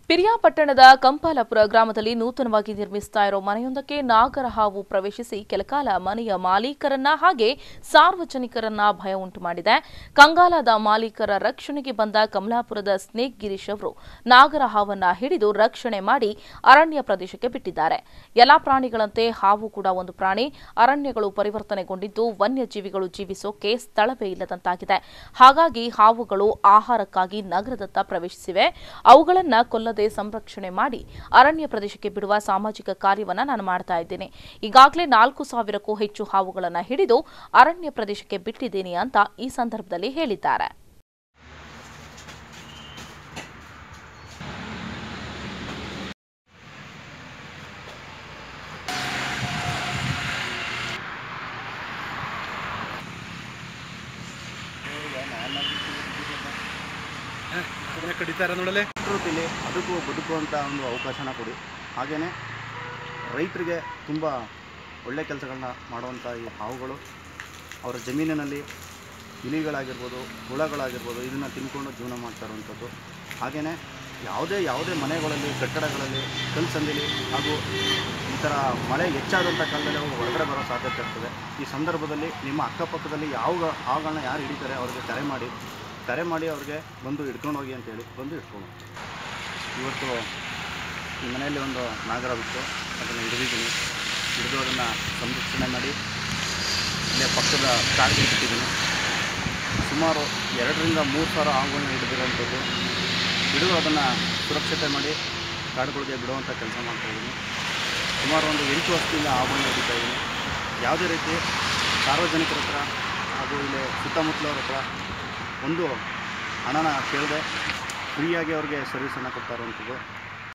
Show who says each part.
Speaker 1: ಪಿರಿಯಾಪಟ್ಟಣದ ಕಂಪಾಲಪುರ ಗ್ರಾಮದಲ್ಲಿ ನೂತನವಾಗಿ ನಿರ್ಮಿಸ್ತಾ ಇರೋ ಮನೆಯೊಂದಕ್ಕೆ ನಾಗರ ಹಾವು ಪ್ರವೇಶಿಸಿ ಕೆಲಕಾಲ ಮನೆಯ ಮಾಲೀಕರನ್ನ ಹಾಗೆ ಸಾರ್ವಜನಿಕರನ್ನ ಭಯ ಉಂಟು ಮಾಡಿದೆ ಕಂಗಾಲದ ಮಾಲೀಕರ ರಕ್ಷಣೆಗೆ ಬಂದ ಕಮಲಾಪುರದ ಸ್ನೇಕ್ ಗಿರೀಶ್ ಅವರು ನಾಗರ ಹಾವನ್ನ ಹಿಡಿದು ರಕ್ಷಣೆ ಮಾಡಿ ಅರಣ್ಯ ಪ್ರದೇಶಕ್ಕೆ ಬಿಟ್ಟಿದ್ದಾರೆ ಎಲ್ಲಾ ಪ್ರಾಣಿಗಳಂತೆ ಹಾವು ಕೂಡ ಒಂದು ಪ್ರಾಣಿ ಅರಣ್ಯಗಳು ಪರಿವರ್ತನೆಗೊಂಡಿದ್ದು ವನ್ಯಜೀವಿಗಳು ಜೀವಿಸೋಕೆ ಸ್ಥಳವೇ ಇಲ್ಲದಂತಾಗಿದೆ ಹಾಗಾಗಿ ಹಾವುಗಳು ಆಹಾರಕ್ಕಾಗಿ ನಗರದತ್ತ ಪ್ರವೇಶಿಸಿವೆ ಅವುಗಳನ್ನ ಕೊಲ್ಲದೆ ಸಂರಕ್ಷಣೆ ಮಾಡಿ ಅರಣ್ಯ ಪ್ರದೇಶಕ್ಕೆ ಬಿಡುವ ಸಾಮಾಜಿಕ ಕಾರ್ಯವನ್ನ ನಾನು ಮಾಡ್ತಾ ಇದ್ದೇನೆ ಈಗಾಗಲೇ ನಾಲ್ಕು ಸಾವಿರಕ್ಕೂ ಹೆಚ್ಚು ಹಾವುಗಳನ್ನ ಹಿಡಿದು ಅರಣ್ಯ ಪ್ರದೇಶಕ್ಕೆ ಬಿಟ್ಟಿದ್ದೀನಿ ಅಂತ ಈ ಸಂದರ್ಭದಲ್ಲಿ ಹೇಳಿದ್ದಾರೆ
Speaker 2: ಅದನ್ನ ಕಡಿತಾರೆ ನೋಡಲೆ
Speaker 3: ಪ್ರಕೃತಿಲಿ ಅದಕ್ಕೂ ಬದುಕುವಂಥ ಒಂದು ಅವಕಾಶನ ಕೊಡಿ ಹಾಗೆಯೇ ರೈತರಿಗೆ ತುಂಬ ಒಳ್ಳೆ ಕೆಲಸಗಳನ್ನ ಮಾಡುವಂಥ ಈ ಹಾವುಗಳು ಅವರ ಜಮೀನಿನಲ್ಲಿ ಇಲಿಗಳಾಗಿರ್ಬೋದು ಹುಳಗಳಾಗಿರ್ಬೋದು ಇದನ್ನು ತಿನ್ಕೊಂಡು ಜೀವನ ಮಾಡ್ತಾ ಇರುವಂಥದ್ದು ಹಾಗೆಯೇ ಯಾವುದೇ ಯಾವುದೇ ಮನೆಗಳಲ್ಲಿ ಕಟ್ಟಡಗಳಲ್ಲಿ ಕಲ್ಲು ಸಂದಿಲಿ ಹಾಗೂ ಈ ಥರ ಮಳೆ ಹೆಚ್ಚಾದಂಥ ಕಾಲದಲ್ಲಿ ಅವರು ಹೊರಗಡೆ ಬರೋ ಸಾಧ್ಯತೆ ಇರ್ತದೆ ಈ ಸಂದರ್ಭದಲ್ಲಿ ನಿಮ್ಮ ಅಕ್ಕಪಕ್ಕದಲ್ಲಿ ಯಾವ ಹಾವುಗಳನ್ನ ಯಾರು ಹಿಡಿತಾರೆ ಅವ್ರಿಗೆ ಕರೆ ಮಾಡಿ ಕರೆ ಮಾಡಿ ಅವ್ರಿಗೆ ಬಂದು ಹಿಡ್ಕೊಂಡು ಹೋಗಿ ಅಂತೇಳಿ ಬಂದು ಹಿಡ್ಕೊಂಡು ಹೋಗಿ. ಇವತ್ತು ಈ ಮನೆಯಲ್ಲಿ ಒಂದು ನಾಗರವಿತ್ತು ಅದನ್ನು ಹಿಡಿದಿದ್ದೀನಿ ಹಿಡಿದು ಅದನ್ನು ಸಂರಕ್ಷಣೆ ಮಾಡಿ ಇಲ್ಲೇ ಪಕ್ಕದ ಕಾಡಿಗೆ ಬಿಟ್ಟಿದ್ದೀನಿ ಸುಮಾರು ಎರಡರಿಂದ ಮೂರು ಸಾವಿರ ಹಾವುಗಳನ್ನ ಹಿಡಿದಿರೋವಂಥದ್ದು ಹಿಡಿದು ಅದನ್ನು ಸುರಕ್ಷತೆ ಮಾಡಿ ಕಾಡುಗಳಿಗೆ ಬಿಡುವಂಥ ಕೆಲಸ ಮಾಡ್ತಾಯಿದ್ದೀನಿ ಸುಮಾರು ಒಂದು ಎಂಟು ವರ್ಷದಿಂದ ಹಾವುಗಳನ್ನ ಹಿಡಿತಾ ಇದ್ದೀನಿ ಯಾವುದೇ ರೀತಿ ಸಾರ್ವಜನಿಕರ ಹತ್ರ ಹಾಗೂ ಇಲ್ಲಿ ಸುತ್ತಮುತ್ತಲವ್ರ ಹತ್ರ ಒಂದು ಹಣನ ಕೇಳದೆ ಫ್ರೀಯಾಗಿ ಅವ್ರಿಗೆ ಸರ್ವಿಸನ್ನು ಕೊಡ್ತಾ ಇರುವಂಥದ್ದು